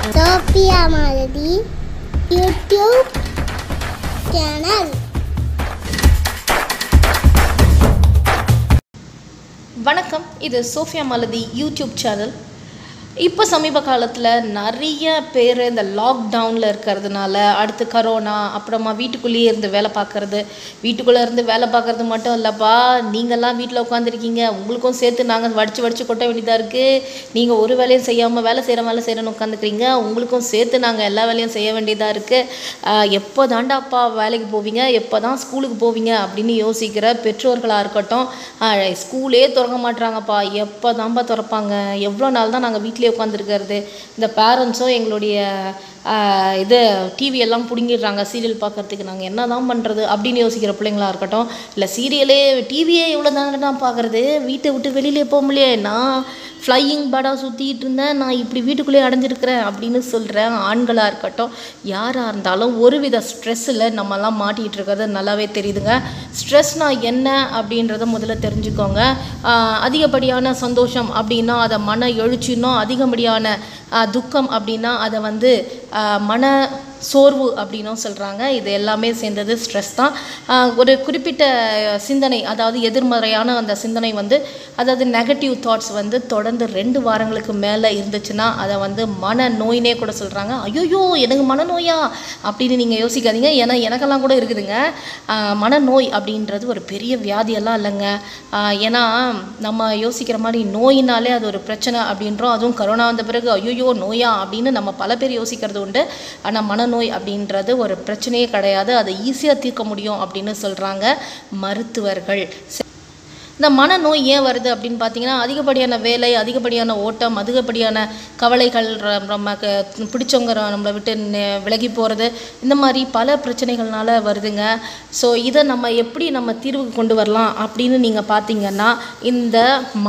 Sophia Malathi YouTube channel வணக்கம் இது Sofia Malathi YouTube channel இப்போ சமீப காலத்தில் நிறைய பேர் இந்த லாக்டவுனில் இருக்கிறதுனால அடுத்து கரோனா அப்புறமா வீட்டுக்குள்ளேயே இருந்து வேலை பார்க்குறது வீட்டுக்குள்ளே இருந்து வேலை பார்க்குறது மட்டும் இல்லைப்பா நீங்கள்லாம் வீட்டில் உட்காந்துருக்கீங்க உங்களுக்கும் சேர்த்து நாங்கள் வடித்து வடித்து கொட்ட வேண்டியதாக இருக்குது நீங்கள் ஒரு வேலையும் செய்யாமல் வேலை செய்கிற வேலை செய்கிறன்னு உட்காந்துக்கிறீங்க உங்களுக்கும் சேர்த்து நாங்கள் எல்லா வேலையும் செய்ய வேண்டியதாக இருக்குது எப்போ தாண்டாப்பா வேலைக்கு போவீங்க எப்போ தான் ஸ்கூலுக்கு போவீங்க அப்படின்னு யோசிக்கிற பெற்றோர்களாக இருக்கட்டும் ஆஹ் ஸ்கூலே திறக்க மாட்றாங்கப்பா எப்போ தான்ப்பா திறப்பாங்க எவ்வளோ நாள் தான் நாங்கள் வீட்டிலே உட்காந்துருக்கிறது இந்த பேரண்ட்ஸும் எங்களுடைய ஆஹ் இது டிவி எல்லாம் பிடுங்கிடுறாங்க சீரியல் பார்க்கறதுக்கு நாங்கள் என்ன தான் பண்ணுறது அப்படின்னு யோசிக்கிற பிள்ளைங்களா இருக்கட்டும் இல்லை சீரியலே டிவியே இவ்வளோ தாங்க தான் பார்க்குறது வீட்டை விட்டு வெளியிலே போக முடியல நான் ஃப்ளையிங் பேர்டாக சுற்றிட்டு இருந்தேன் நான் இப்படி வீட்டுக்குள்ளேயே அடைஞ்சிருக்கிறேன் அப்படின்னு சொல்கிறேன் ஆண்களாக இருக்கட்டும் யாராக இருந்தாலும் ஒருவித ஸ்ட்ரெஸ்ஸில் நம்மலாம் மாட்டிகிட்டு இருக்கிறது நல்லாவே தெரியுதுங்க ஸ்ட்ரெஸ்னால் என்ன அப்படின்றத முதல்ல தெரிஞ்சுக்கோங்க ஆஹ் அதிகப்படியான சந்தோஷம் அப்படின்னா அதை மன எழுச்சின்னும் அதிகப்படியான ஆஹ் துக்கம் அப்படின்னா அதை வந்து ஆஹ் மன சோர்வு அப்படின்னும் சொல்கிறாங்க இது எல்லாமே சேர்ந்தது ஸ்ட்ரெஸ் தான் ஆஹ் ஒரு குறிப்பிட்ட சிந்தனை அதாவது எதிர்மறையான அந்த சிந்தனை வந்து அதாவது நெகட்டிவ் தாட்ஸ் வந்து தொடர்ந்து ரெண்டு வாரங்களுக்கு மேலே இருந்துச்சுன்னா அதை வந்து மன நோயினே கூட சொல்கிறாங்க ஐயோயோ எனக்கு மனநோயா அப்படின்னு நீங்கள் யோசிக்காதீங்க ஏன்னா எனக்கெல்லாம் கூட இருக்குதுங்க ஆஹ் மனநோய் அப்படின்றது ஒரு பெரிய வியாதியெல்லாம் இல்லைங்க ஆஹ் ஏன்னா நம்ம யோசிக்கிற மாதிரி நோயினாலே அது ஒரு பிரச்சனை அப்படின்றோம் அதுவும் கரோனா வந்த பிறகு ஐயோயோ நோயா அப்படின்னு நம்ம பல பேர் யோசிக்கிறது உண்டு ஆனால் மனநோய் அப்படின்றது ஒரு பிரச்சனையே கிடையாது அதை ஈஸியாக தீர்க்க முடியும் அப்படின்னு சொல்கிறாங்க மருத்துவர்கள் இந்த மனநோய் ஏன் வருது அப்படின்னு பார்த்தீங்கன்னா அதிகப்படியான வேலை அதிகப்படியான ஓட்டம் அதிகப்படியான கவலைகள் ர- நமக்கு பிடிச்சவங்க ர- நம்மளை விட்டு நெ- விலகி போகிறது இந்த மாதிரி பல பிரச்சனைகள்னால வருதுங்க ஸோ இதை நம்ம எப்படி நம்ம தீர்வுக்கு கொண்டு வரலாம் அப்படின்னு நீங்கள் பார்த்தீங்கன்னா இந்த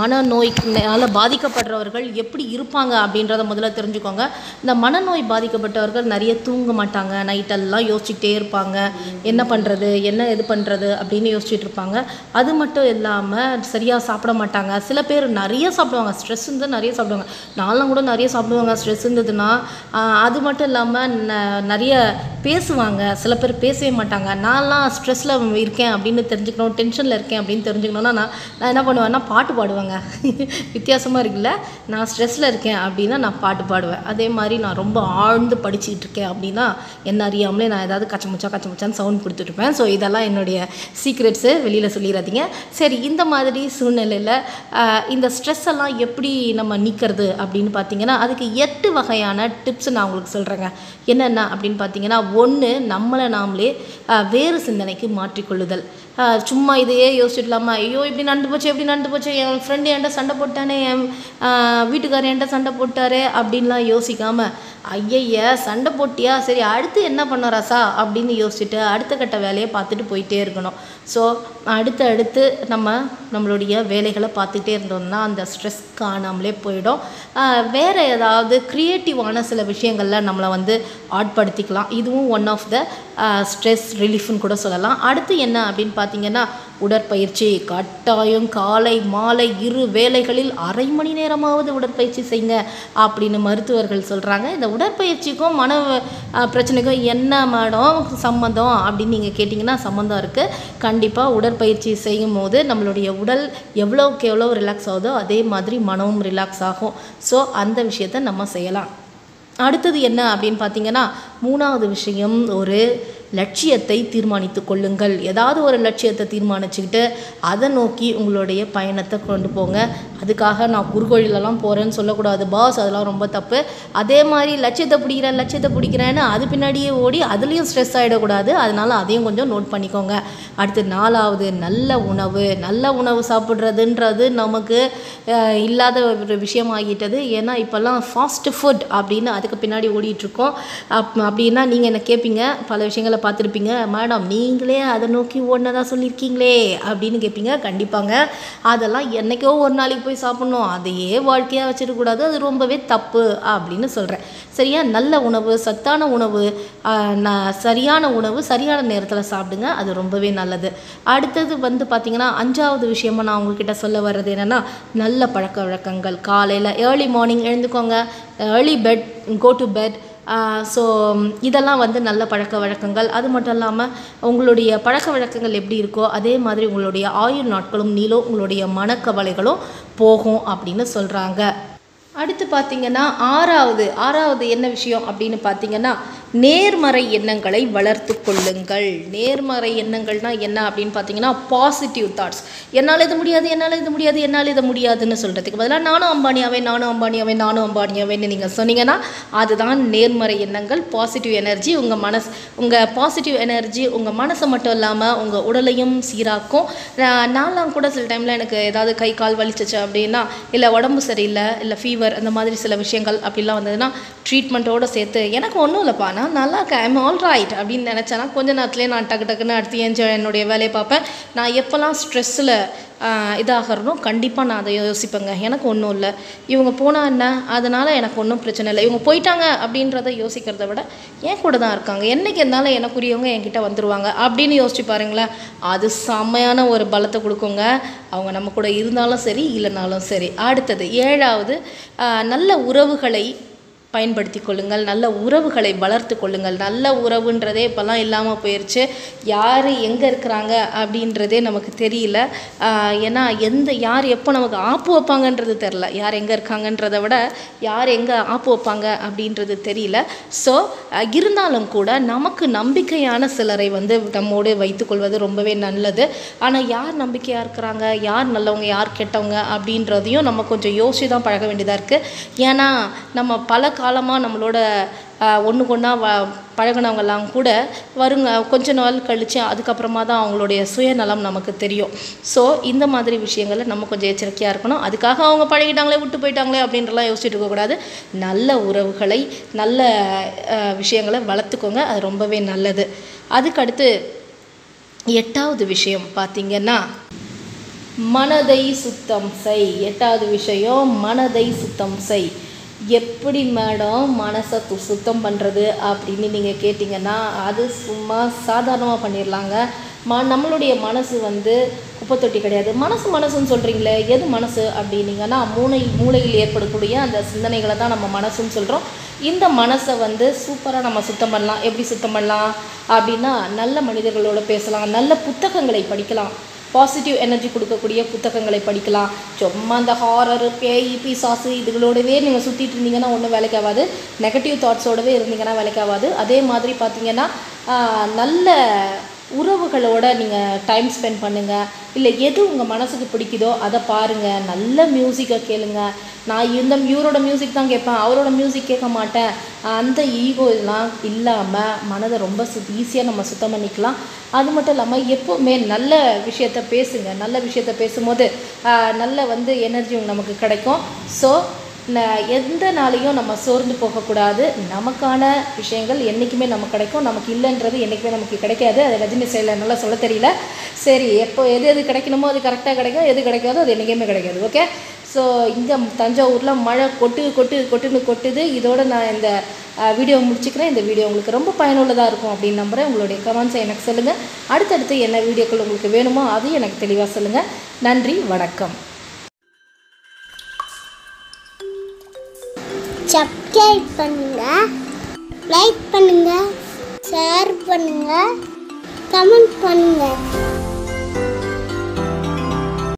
மனநோய்னால பாதிக்கப்படுறவர்கள் எப்படி இருப்பாங்க அப்படின்றத முதல்ல தெரிஞ்சுக்கோங்க இந்த மனநோய் பாதிக்கப்பட்டவர்கள் நிறைய தூங்க மாட்டாங்க நைட்டெல்லாம் யோசிச்சுக்கிட்டே இருப்பாங்க என்ன பண்ணுறது என்ன இது பண்ணுறது அப்படின்னு யோசிச்சுட்டு இருப்பாங்க அது மட்டும் இல்லாமல் சரியாக சாப்பிட மாட்டாங்க சில பேர் நிறைய சாப்பிடுவாங்க ஸ்ட்ரெஸ் இருந்தால் நிறைய சாப்பிடுவாங்க நான்லாம் கூட நிறைய சாப்பிடுவாங்க ஸ்ட்ரெஸ் இருந்ததுன்னா ஆஹ் அது மட்டும் இல்லாமல் நிறைய பேசுவாங்க சில பேர் பேசவே மாட்டாங்க நான்லாம் ஸ்ட்ரெஸ்ஸில் இருக்கேன் அப்படின்னு தெரிஞ்சுக்கணும் டென்ஷனில் இருக்கேன் அப்படின்னு தெரிஞ்சுக்கணுன்னா நான் நான் என்ன பண்ணுவேன்னா பாட்டு பாடுவேங்க வித்தியாசமாக இருக்குல்ல நான் ஸ்ட்ரெஸ்ஸில் இருக்கேன் அப்படின்னா நான் பாட்டு பாடுவேன் அதே மாதிரி நான் ரொம்ப ஆழ்ந்து படிச்சுக்கிட்டு இருக்கேன் அப்படின்னா என்ன அறியாமலே நான் ஏதாவது கச்சமுச்சா கச்சமுச்சான்னு சவுண்ட் கொடுத்துட்ருப்பேன் ஸோ இதெல்லாம் என்னுடைய சீக்ரெட்ஸு வெளியில் சொல்லிடாதீங்க சரி இந்த மாதிரி சூழ்நிலையில் இந்த ஸ்ட்ரெஸ் எல்லாம் எப்படி நம்ம நீக்கிறது அப்படின்னு பார்த்தீங்கன்னா அதுக்கு எட்டு வகையான டிப்ஸ் நான் உங்களுக்கு சொல்கிறேங்க என்னென்ன அப்படின்னு பார்த்தீங்கன்னா ஒன்று நம்மளை நாமளே ஆஹ் வேறு சிந்தனைக்கு மாற்றிக்கொள்ளுதல் ஆஹ் சும்மா இதையே யோசிச்சுடலாமா ஐயோ இப்படி நடந்து போச்சு எப்படி நடந்து போச்சு என் ஃப்ரெண்டு என்கிட்ட சண்டை போட்டானே என் ஆஹ் வீட்டுக்காரர் என்கிட்ட சண்டை போட்டாரே அப்படின்லாம் யோசிக்காமல் ஐயய்ய சண்டை போட்டியா சரி அடுத்து என்ன பண்ண ரசா அப்படின்னு யோசிச்சுட்டு அடுத்த கட்ட வேலையை பார்த்துட்டு போயிட்டே இருக்கணும் ஸோ அடுத்து அடுத்து நம்ம நம்மளுடைய வேலைகளை பார்த்துக்கிட்டே இருந்தோம்னா அந்த ஸ்ட்ரெஸ் காணாமலே போயிடும் ஆஹ் வேற ஏதாவது க்ரியேட்டிவான சில விஷயங்களில் நம்மளை வந்து ஆட்படுத்திக்கலாம் இதுவும் ஒன் ஆஃப் த ஸ்ட்ரெஸ் ரிலீஃப்னு கூட சொல்லலாம் அடுத்து என்ன அப்படின்னு பார்த்தீங்கன்னா உடற்பயிற்சி கட்டாயம் காலை மாலை இரு வேளைகளில் அரை மணி நேரமாவது உடற்பயிற்சி செய்யுங்க அப்படின்னு மருத்துவர்கள் சொல்கிறாங்க இந்த உடற்பயிற்சிக்கும் மன அஹ், பிரச்சனைக்கும் என்ன மேடம் சம்மந்தம் அப்படின்னு நீங்கள் கேட்டிங்கன்னா சம்மந்தம் இருக்குது கண்டிப்பாக உடற்பயிற்சி செய்யும் போது நம்மளுடைய உடல் எவ்வளோக்கு எவ்வளோ ரிலாக்ஸ் ஆகுதோ அதே மாதிரி மனமும் ரிலாக்ஸ் ஆகும் ஸோ அந்த விஷயத்தை நம்ம செய்யலாம் அடுத்தது என்ன அப்படின்னு பார்த்தீங்கன்னா மூணாவது விஷயம் ஒரு லட்சியத்தை தீர்மானித்து கொள்ளுங்கள் ஏதாவது ஒரு லட்சியத்தை தீர்மானிச்சுக்கிட்டு அதை நோக்கி உங்களுடைய பயணத்தை கொண்டு போங்க அதுக்காக நான் குறுக்கோழிலெல்லாம் போகிறேன்னு சொல்லக்கூடாது பாஸ் அதெல்லாம் ரொம்ப தப்பு அதே மாதிரி லட்சியத்தை பிடிக்கிறேன் லட்சியத்தை பிடிக்கிறேன்னு அது பின்னாடியே ஓடி அதுலேயும் ஸ்ட்ரெஸ் ஆகிடக்கூடாது அதனால் அதையும் கொஞ்சம் நோட் பண்ணிக்கோங்க அடுத்து நாலாவது நல்ல உணவு நல்ல உணவு சாப்பிட்றதுன்றது நமக்கு அஹ், இல்லாத ஒரு விஷயம் ஆகிட்டது ஏன்னா இப்போல்லாம் ஃபாஸ்ட் ஃபுட் அப்படின்னு அதுக்கு பின்னாடி ஓடிட்டுருக்கோம் அப் அப்படின்னா நீங்கள் என்ன கேட்பீங்க பல விஷயங்களை சேனலில் பார்த்துருப்பீங்க மேடம் நீங்களே அதை நோக்கி ஓடினதா சொல்லியிருக்கீங்களே அப்படின்னு கேட்பீங்க கண்டிப்பாங்க அதெல்லாம் என்னைக்கோ ஒரு நாளைக்கு போய் சாப்பிட்ணும் அதையே வாழ்க்கையாக வச்சிடக்கூடாது அது ரொம்பவே தப்பு அப்படின்னு சொல்கிறேன் சரியா நல்ல உணவு சத்தான உணவு ஆஹ், ந- சரியான உணவு சரியான நேரத்தில் சாப்பிடுங்க அது ரொம்பவே நல்லது அடுத்தது வந்து பார்த்திங்கன்னா அஞ்சாவது விஷயமா நான் உங்ககிட்ட சொல்ல வர்றது என்னென்னா நல்ல பழக்க வழக்கங்கள் காலையில் ஏர்லி மார்னிங் எழுந்துக்கோங்க early bed go to bed so இதெல்லாம் வந்து நல்ல பழக்க வழக்கங்கள் அது மட்டும் இல்லாமல் உங்களுடைய பழக்க வழக்கங்கள் எப்படி இருக்கோ அதே மாதிரி உங்களுடைய ஆயுள் நாட்களும் நீளும் உங்களுடைய மனக்கவலைகளும் போகும் அப்படின்னு சொல்கிறாங்க அடுத்து பார்த்தீங்கன்னா ஆறாவது ஆறாவது என்ன விஷயம் அப்படின்னு பார்த்தீங்கன்னா நேர்மறை எண்ணங்களை வளர்த்து கொள்ளுங்கள் நேர்மறை எண்ணங்கள்னா என்ன அப்படின்னு பார்த்தீங்கன்னா பாசிட்டிவ் தாட்ஸ் என்னால் இது முடியாது என்னால் இது முடியாது என்னால் இது முடியாதுன்னு சொல்கிறதுக்கு பதிலாக நானும் அம்பானியாவே நானும் அம்பானியாவே நானும் அம்பானியாவேன்னு நீங்கள் சொன்னீங்கன்னா அதுதான் நேர்மறை எண்ணங்கள் பாசிட்டிவ் எனர்ஜி உங்கள் மனசு உங்கள் பாசிட்டிவ் எனர்ஜி உங்கள் மனசை மட்டும் இல்லாமல் உங்கள் உடலையும் சீராக்கும் நான் நான்லாம் கூட சில டைமில் எனக்கு ஏதாவது கை கால் வலிச்சிச்சு அப்படின்னா இல்லை உடம்பு சரியில்லை இல்லை ஃபீவர் அந்த மாதிரி சில விஷயங்கள் அப்படிலாம் வந்ததுன்னா ட்ரீட்மெண்ட்டோடு சேர்த்து எனக்கு ஒன்றும் இல்லைப்பா நான் நல்லா இருக்கேன் ஐம் ஆல் ரைட் அப்படின்னு நினச்சேன்னா கொஞ்ச நேரத்துலேயே நான் டக்கு டக்குன்னு அடுத்து என்ஜாய் என்னுடைய வேலையை பார்ப்பேன் நான் எப்போல்லாம் ஸ்ட்ரெஸ்ஸில் இதாகிறனோ கண்டிப்பாக நான் அதை யோசிப்பேங்க எனக்கு ஒன்றும் இல்லை இவங்க போனால் என்ன அதனால் எனக்கு ஒன்றும் பிரச்சனை இல்லை இவங்க போயிட்டாங்க அப்படின்றத யோசிக்கிறத விட என் கூட தான் இருக்காங்க என்னைக்கு இருந்தாலும் எனக்குரியவங்க என்கிட்ட வந்துருவாங்க அப்படின்னு யோசிச்சு பாருங்களேன் அது செம்மையான ஒரு பலத்தை கொடுக்குங்க அவங்க நம்ம கூட இருந்தாலும் சரி இல்லைனாலும் சரி அடுத்தது ஏழாவது ஆஹ், நல்ல உறவுகளை பயன்படுத்தி கொள்ளுங்கள் நல்ல உறவுகளை வளர்த்து கொள்ளுங்கள் நல்ல உறவுன்றதே இப்போல்லாம் இல்லாமல் போயிடுச்சு யார் எங்கே இருக்கிறாங்க அப்படின்றதே நமக்கு தெரியல ஆஹ் ஏன்னா எந்த யார் எப்போ நமக்கு ஆப்பு வைப்பாங்கன்றது தெரில யார் எங்கே இருக்காங்கன்றதை விட யார் எங்கே ஆப்பு வைப்பாங்க அப்படின்றது தெரியல ஸோ இருந்தாலும் கூட நமக்கு நம்பிக்கையான சிலரை வந்து நம்மோடு வைத்துக்கொள்வது ரொம்பவே நல்லது ஆனால் யார் நம்பிக்கையாக இருக்கிறாங்க யார் நல்லவங்க யார் கெட்டவங்க அப்படின்றதையும் நம்ம கொஞ்சம் யோசிச்சு தான் பழக வேண்டியதாக இருக்குது ஏன்னா நம்ம பல காலமாக நம்மளோட ஒன்று ஒன்றா வ பழகுனவங்கெல்லாம் கூட வருங்க கொஞ்ச நாள் கழித்து அதுக்கப்புறமா தான் அவங்களுடைய சுயநலம் நமக்கு தெரியும் ஸோ இந்த மாதிரி விஷயங்களை நம்ம கொஞ்சம் எச்சரிக்கையாக இருக்கணும் அதுக்காக அவங்க பழகிட்டாங்களே விட்டு போயிட்டாங்களே அப்படின்றலாம் யோசிச்சுட்டு இருக்கக்கூடாது நல்ல உறவுகளை நல்ல அஹ், விஷயங்களை வளர்த்துக்கோங்க அது ரொம்பவே நல்லது அதுக்கடுத்து எட்டாவது விஷயம் பார்த்தீங்கன்னா மனதை சுத்தம் செய் எட்டாவது விஷயம் மனதை சுத்தம் செய் எப்படி மேடம் மனசை து- சுத்தம் பண்ணுறது அப்படின்னு நீங்கள் கேட்டிங்கன்னா அது சும்மா சாதாரணமாக பண்ணிடலாங்க ம நம்மளுடைய மனசு வந்து குப்பை தொட்டி கிடையாது மனசு மனசுன்னு சொல்கிறீங்களே எது மனசு அப்படின்னீங்கன்னா மூளை மூளையில் ஏற்படக்கூடிய அந்த சிந்தனைகளை தான் நம்ம மனசுன்னு சொல்கிறோம் இந்த மனசை வந்து சூப்பராக நம்ம சுத்தம் பண்ணலாம் எப்படி சுத்தம் பண்ணலாம் அப்படின்னா நல்ல மனிதர்களோட பேசலாம் நல்ல புத்தகங்களை படிக்கலாம் பாசிட்டிவ் எனர்ஜி கொடுக்கக்கூடிய புத்தகங்களை படிக்கலாம் சும்மா இந்த ஹாரரு பேய் பிசாசு இதுகளோடவே நீங்கள் சுற்றிட்டு இருந்தீங்கன்னா ஒன்றும் வேலைக்கு ஆகாது நெகட்டிவ் தாட்ஸோடவே இருந்தீங்கன்னா வேலைக்கு ஆகாது அதே மாதிரி பார்த்தீங்கன்னா ஆஹ், நல்ல உறவுகளோட நீங்கள் டைம் ஸ்பெண்ட் பண்ணுங்கள் இல்லை எது உங்கள் மனசுக்கு பிடிக்குதோ அதை பாருங்கள் நல்ல மியூசிக்கை கேளுங்க நான் இந்த இவரோட மியூசிக் தான் கேட்பேன் அவரோட மியூசிக் கேட்க மாட்டேன் அந்த ஈகோ எல்லாம் இல்லாமல் மனதை ரொம்ப சு ஈஸியாக நம்ம சுத்தம் பண்ணிக்கலாம் அது மட்டும் இல்லாமல் எப்போவுமே நல்ல விஷயத்த பேசுங்க நல்ல விஷயத்த பேசும்போது ஆஹ், நல்ல வந்து எனர்ஜி நமக்கு கிடைக்கும் ஸோ எந்த நாளையும் நம்ம சோர்ந்து போகக்கூடாது நமக்கான விஷயங்கள் என்றைக்குமே நமக்கு கிடைக்கும் நமக்கு இல்லைன்றது என்றைக்குமே நமக்கு கிடைக்காது அது ரஜினி ஸ்டைலில் நல்லா சொல்ல தெரியல சரி எப்போ எது எது கிடைக்கணுமோ அது கரெக்டாக கிடைக்கும் எது கிடைக்காதோ அது என்றைக்குமே கிடைக்காது ஓகே ஸோ இங்கே தஞ்சாவூரில் மழை கொட்டு கொட்டு கொட்டுன்னு கொட்டுது இதோட நான் இந்த வீடியோ முடிச்சுக்கிறேன் இந்த வீடியோ உங்களுக்கு ரொம்ப பயனுள்ளதாக இருக்கும் அப்படின்னு நம்புகிறேன் உங்களுடைய கமெண்ட்ஸை எனக்கு சொல்லுங்கள் அடுத்தடுத்து என்ன வீடியோக்கள் உங்களுக்கு வேணுமோ அதையும் எனக்கு தெளிவாக சொல்லுங்கள் நன்றி வணக்கம் சப்ஸ்கிரைப் பண்ணுங்க லைக் பண்ணுங்க ஷேர் பண்ணுங்க கமெண்ட் பண்ணுங்க